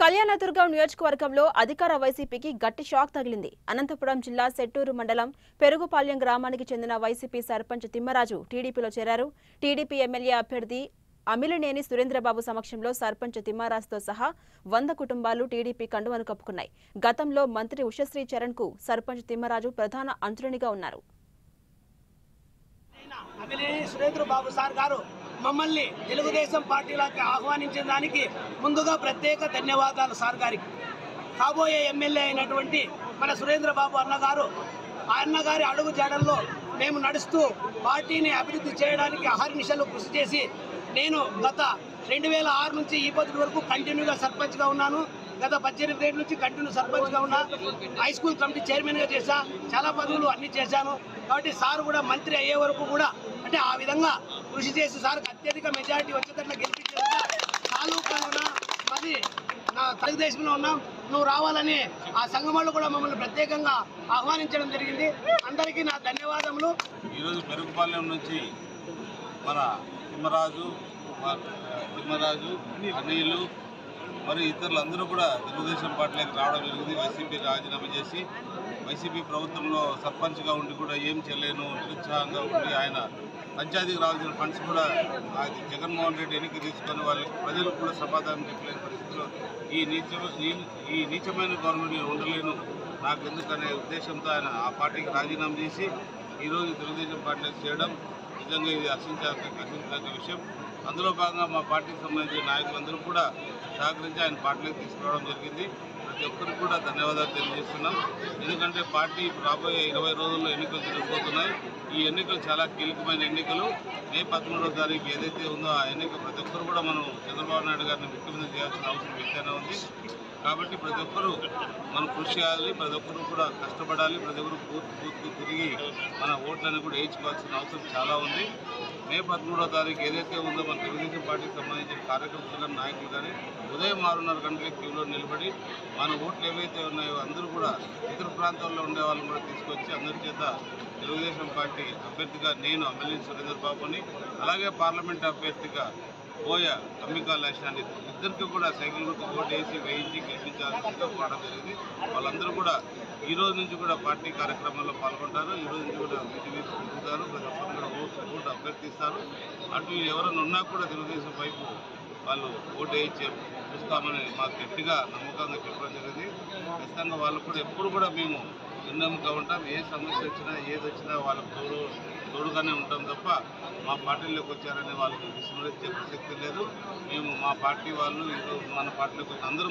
కళ్యాణదుర్గం నియోజకవర్గంలో అధికార వైసీపీకి గట్టి షాక్ తగిలింది అనంతపురం జిల్లా సెట్టూరు మండలం పెరుగుపాలెం గ్రామానికి చెందిన వైసీపీ సర్పంచ్ తిమ్మరాజు టీడీపీలో చేరారు టీడీపీ ఎమ్మెల్యే అభ్యర్థి అమిలినేని సురేంద్రబాబు సమక్షంలో సర్పంచ్ తిమ్మారాజుతో సహా వంద కుటుంబాలు టీడీపీ కండువను కప్పుకున్నాయి గతంలో మంత్రి ఉషశ్రీ చరణ్ కు సర్పంచ్ తిమ్మరాజు ప్రధాన అంతునిగా ఉన్నారు అమిలేని సురేంద్ర బాబు సార్ గారు మమ్మల్ని తెలుగుదేశం పార్టీలోకి ఆహ్వానించిన దానికి ముందుగా ప్రత్యేక ధన్యవాదాలు సార్ గారికి కాబోయే ఎమ్మెల్యే అయినటువంటి మన సురేంద్ర బాబు అన్నగారు ఆ అన్నగారి అడుగు జాడల్లో మేము నడుస్తూ పార్టీని అభివృద్ధి చేయడానికి అహర్నిశలు కృషి చేసి నేను గత రెండు వేల ఆరు నుంచి ఈ పొద్దు వరకు కంటిన్యూగా సర్పంచ్గా ఉన్నాను గత పద్దెనిమిది ఏళ్ళ నుంచి కంటిన్యూ సర్పంచ్గా ఉన్నా హై స్కూల్ కమిటీ చైర్మన్గా చేశా చాలా పదవులు అన్ని చేశాను కాబట్టి సార్ కూడా మంత్రి అయ్యే వరకు కూడా అంటే ఆ విధంగా కృషి చేసి సార్కి అత్యధిక మెజారిటీ వచ్చేటట్లు గెలిపించేదా తాలూకాలో మరి నా తెలుగుదేశంలో ఉన్నాం నువ్వు రావాలని ఆ సంఘం వాళ్ళు కూడా మమ్మల్ని ప్రత్యేకంగా ఆహ్వానించడం జరిగింది అందరికీ నా ధన్యవాదములు ఈరోజు పెరుగుపాలెం నుంచి మన తిమ్మరాజు మా- తిమ్మరాజు అనిలు మరి ఇతరులు అందరూ కూడా తెలుగుదేశం పార్టీలోకి రావడం జరిగింది వైసీపీ రాజీనామా చేసి వైసీపీ ప్రభుత్వంలో సర్పంచ్గా ఉండి కూడా ఏం చేయలేను నిరుత్సాహంగా ఉండి ఆయన పంచాయతీకి రావాల్సిన ఫండ్స్ కూడా అది జగన్మోహన్ రెడ్డి వెనక్కి తీసుకొని వాళ్ళకి ప్రజలకు కూడా సమాధానం చెప్పలేని పరిస్థితిలో ఈ నీచ ఈ- ఈ నీచమైన గవర్నమెంట్ నేను ఉండలేను నాకు ఎందుకనే ఉద్దేశంతో ఆయన ఆ పార్టీకి రాజీనామా చేసి ఈరోజు తెలుగుదేశం పార్టీకి చేయడం నిజంగా ఇది హర్షించాల్సిన హర్షించదగ్గ విషయం అందులో భాగంగా మా పార్టీకి సంబంధించిన నాయకులందరూ కూడా సహకరించి ఆయన పార్టీలోకి తీసుకురావడం జరిగింది ప్రతి ఒక్కరికి కూడా ధన్యవాదాలు తెలియజేస్తున్నాం ఎందుకంటే పార్టీ రాబోయే ఇరవై రోజుల్లో ఎన్నికలు జరగబోతున్నాయి ఈ ఎన్నికలు చాలా కీలకమైన ఎన్నికలు మే పదమూడవ తారీఖు ఏదైతే ఉందో ఆ ఎన్నిక ప్రతి ఒక్కరు కూడా మనం చంద్రబాబు నాయుడు గారిని ముఖ్యమంత్రి చేయాల్సిన అవసరం ఎంతైనా ఉంది కాబట్టి ప్రతి ఒక్కరూ మనం కృషి చేయాలి ప్రతి ఒక్కరూ కూడా కష్టపడాలి ప్రతి ఒక్కరు బూత్ బూత్కు తిరిగి మన ఓట్లను కూడా వేయించుకోవాల్సిన అవసరం చాలా ఉంది మే పదమూడో తారీఖు ఏదైతే ఉందో మన తెలుగుదేశం పార్టీకి సంబంధించిన కార్యకర్తలు కానీ నాయకులు కానీ ఉదయం ఆరున్నర గంటల క్యూలో నిలబడి మన ఓట్లు ఏవైతే ఉన్నాయో అందరూ కూడా ఇతర ప్రాంతాల్లో ఉండే వాళ్ళని కూడా తీసుకొచ్చి అందరి చేత తెలుగుదేశం పార్టీ అభ్యర్థిగా నేను ఎమ్మెల్యే సురేందర్ బాబుని అలాగే పార్లమెంట్ అభ్యర్థిగా పోయ అంబికా లక్ష్యాన్ని ఇద్దరికి కూడా సైకిల్ గుర్తు ఓటు వేసి వేయించి గెలిపించాల్సిందిగా కోరడం జరిగింది వాళ్ళందరూ కూడా ఈ రోజు నుంచి కూడా పార్టీ కార్యక్రమాల్లో పాల్గొంటారు ఈ రోజు నుంచి కూడా వీటి వీపు తిరుగుతారు ప్రతి ఒక్కరు కూడా ఓటు ఓటు అభ్యర్థిస్తారు అటు ఎవరైనా ఉన్నా కూడా తెలుగుదేశం వైపు వాళ్ళు ఓటు వేయించి చూస్తామని మాకు గట్టిగా నమ్మకంగా చెప్పడం జరిగింది ఖచ్చితంగా వాళ్ళు కూడా ఎప్పుడు కూడా మేము విన్నముగా ఉంటాం ఏ సమస్య వచ్చినా ఏది వచ్చినా వాళ్ళకు తోడు తోడుగానే ఉంటాం తప్ప మా పార్టీలోకి వచ్చారనే వాళ్ళకి విస్మరించే ప్రసక్తి లేదు మేము మా పార్టీ వాళ్ళు ఈరోజు మన పార్టీలోకి వచ్చిన అందరూ